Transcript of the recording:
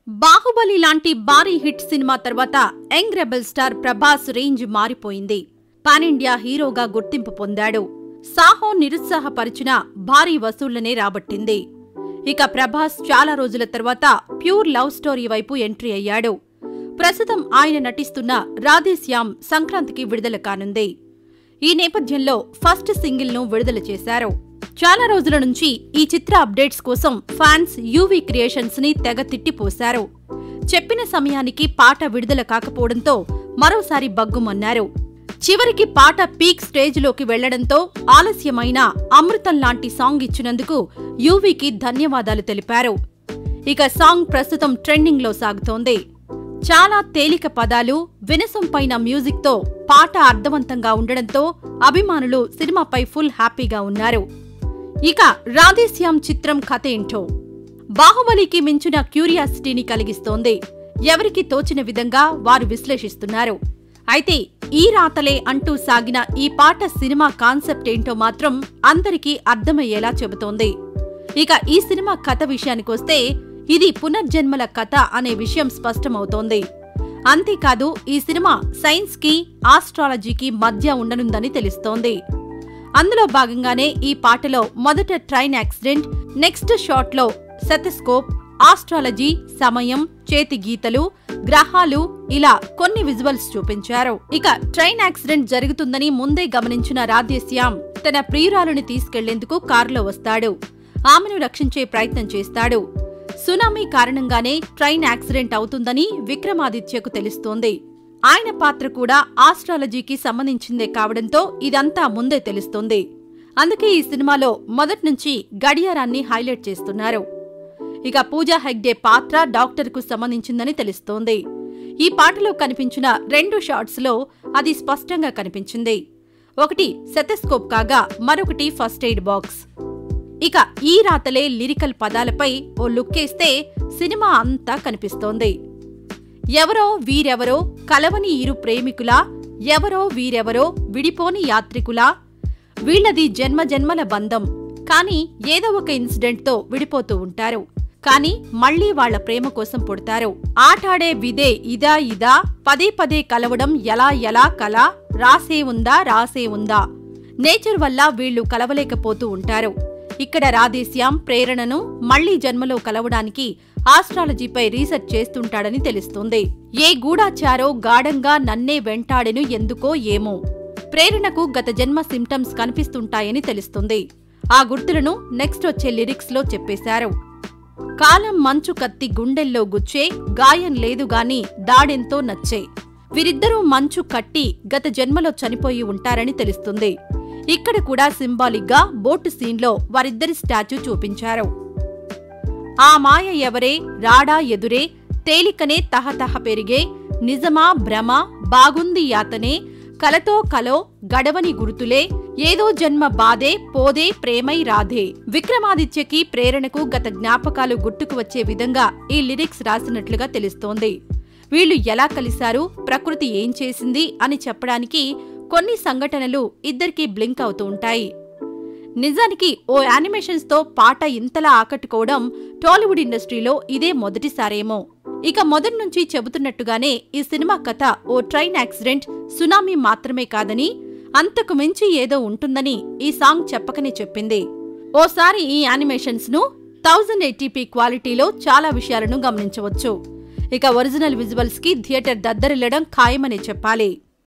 బాహుబలి లాంటి భారీ hit cinema తర్వాత young rebel star Prabhas range మారిపోయింది పాన్ ఇండియా హీరోగా గుర్తింపు పొందాడు సాహో నిరుత్సాహపరిచిన భారీ వసూళ్లనే రాబట్టింది ఇక ప్రభాస్ చాలా రోజుల తర్వాత ప్యూర్ లవ్ స్టోరీ వైపు ఎంట్రీ అయ్యాడు ప్రస్తుతం ఆయన నటిస్తున్న రాధేశ్యామ్ సంక్రాంతికి విడుదల కానుంది ఈ నేపథ్యంలో ఫస్ట్ సింగిల్ ను విడుదల చేశారు చాలా రోజుల నుంచి ఈ చిత్ర అప్డేట్స్ కోసం ఫ్యాన్స్ యూవీ క్రియేషన్స్ ని తెగ తిట్టిపోశారు చెప్పిన సమయానికి పాట విడుదల కాకపోవడంతో మరోసారి బగ్గుమన్నారు చివరికి పాట పీక్ స్టేజ్లోకి వెళ్లడంతో ఆలస్యమైన అమృతం లాంటి సాంగ్ ఇచ్చినందుకు యూవీకి ధన్యవాదాలు తెలిపారు ఇక సాంగ్ ప్రస్తుతం ట్రెండింగ్ లో సాగుతోంది చాలా తేలిక పదాలు వినసొంపైన మ్యూజిక్ తో పాట అర్థవంతంగా ఉండడంతో అభిమానులు సినిమాపై ఫుల్ హ్యాపీగా ఉన్నారు ఇక రాధేశ్యామ్ చిత్రం కథ ఏంటో బాహుబలికి మించిన క్యూరియాసిటీని కలిగిస్తోంది ఎవరికి తోచిన విధంగా వారు విశ్లేషిస్తున్నారు అయితే ఈ రాతలే అంటూ సాగిన ఈ పాట సినిమా కాన్సెప్ట్ ఏంటో మాత్రం అందరికీ అర్థమయ్యేలా చెబుతోంది ఇక ఈ సినిమా కథ విషయానికొస్తే ఇది పునర్జన్మల కథ అనే విషయం స్పష్టమవుతోంది అంతేకాదు ఈ సినిమా సైన్స్ కి ఆస్ట్రాలజీకి మధ్య ఉండనుందని తెలుస్తోంది అందులో భాగంగానే ఈ పాటలో మొదట ట్రైన్ యాక్సిడెంట్ నెక్స్ట్ షాట్లో సెతస్కోప్ ఆస్ట్రాలజీ సమయం చేతి గీతలు గ్రహాలు ఇలా కొన్ని విజువల్స్ చూపించారు ఇక ట్రైన్ యాక్సిడెంట్ జరుగుతుందని ముందే గమనించిన రాధేశ్యామ్ తన ప్రియురాలుని తీసుకెళ్లేందుకు కారులో వస్తాడు ఆమెను రక్షించే ప్రయత్నం చేస్తాడు సునామీ కారణంగానే ట్రైన్ యాక్సిడెంట్ అవుతుందని విక్రమాదిత్యకు తెలుస్తోంది ఆయన పాత్ర కూడా ఆస్ట్రాలజీకి సంబంధించిందే కావడంతో ఇదంతా ముందే తెలుస్తుంది అందుకే ఈ సినిమాలో మొదట్నుంచి గడియారాన్ని హైలైట్ చేస్తున్నారు ఇక పూజా హెగ్డే పాత్ర డాక్టర్కు సంబంధించిందని తెలుస్తోంది ఈ పాటలో కనిపించిన రెండు షాట్స్లో అది స్పష్టంగా కనిపించింది ఒకటి సెతస్కోప్ కాగా మరొకటి ఫస్ట్ ఎయిడ్ బాక్స్ ఇక ఈ రాతలే లిరికల్ పదాలపై ఓ లుక్కేస్తే సినిమా అంతా కనిపిస్తోంది ఎవరో వీరెవరో కలవని ఇరు ప్రేమికులా ఎవరో వీరెవరో విడిపోని యాత్రికులా వీళ్ళది జన్మ జన్మల బంధం కానీ ఏదో ఒక ఇన్సిడెంట్తో విడిపోతూ ఉంటారు కానీ మళ్లీ వాళ్ల ప్రేమ కోసం పుడతారు ఆటాడే విదే ఇదా ఇదా పదే పదే కలవడం ఎలా ఎలా కల రాసే ఉందా రాసే ఉందా నేచర్ వల్ల వీళ్ళు కలవలేకపోతూ ఉంటారు ఇక్కడ రాధేశ్యాం ప్రేరణను మళ్లీ జన్మలో కలవడానికి ఆస్ట్రాలజీపై రీసెర్చ్ చేస్తుంటాడని తెలుస్తుంది ఏ గూఢాచారో గాఢంగా నన్నే వెంటాడెను ఎందుకో ఏమో ప్రేరణకు గత జన్మ సిమ్టమ్స్ కనిపిస్తుంటాయని తెలుస్తుంది ఆ గుర్తులను నెక్స్ట్ వచ్చే లిరిక్స్ లో చెప్పేశారు కాలం మంచు కత్తి గుండెల్లో గుచ్చే గాయం లేదు గాని దాడెంతో నచ్చే వీరిద్దరూ మంచు కట్టి గత జన్మలో చనిపోయి ఉంటారని తెలుస్తుంది ఇక్కడ కూడా సింబాలిక్ గా బోటు సీన్లో వారిద్దరి స్టాచ్యూ చూపించారు ఆ మాయ ఎవరే రాడా ఎదురే తేలికనే తహతహ పెరిగే నిజమా భ్రమ బాగుంది యాతనే కలతో కలో గడవని గుర్తులే ఏదో జన్మ బాధే పోదే ప్రేమై రాధే విక్రమాదిత్యకి ప్రేరణకు గత జ్ఞాపకాలు గుర్తుకు వచ్చే విధంగా ఈ లిరిక్స్ రాసినట్లుగా తెలుస్తోంది వీళ్ళు ఎలా కలిశారు ప్రకృతి ఏం చేసింది అని చెప్పడానికి కొన్ని సంఘటనలు ఇద్దరికీ బ్లింక్ అవుతూ ఉంటాయి నిజానికి ఓ యానిమేషన్స్ తో పాట ఇంతలా ఆకట్టుకోవడం టాలీవుడ్ ఇండస్ట్రీలో ఇదే మొదటిసారేమో ఇక మొదటి నుంచి చెబుతున్నట్టుగానే ఈ సినిమా కథ ఓ ట్రైన్ యాక్సిడెంట్ సునామీ మాత్రమే కాదని అంతకు మించి ఏదో ఉంటుందని ఈ సాంగ్ చెప్పకనే చెప్పింది ఓసారి ఈ యానిమేషన్స్ ను థౌజండ్ ఎయిటీపీ క్వాలిటీలో చాలా విషయాలను గమనించవచ్చు ఇక ఒరిజినల్ విజువల్స్ కి థియేటర్ దద్దరిల్లడం ఖాయమనే చెప్పాలి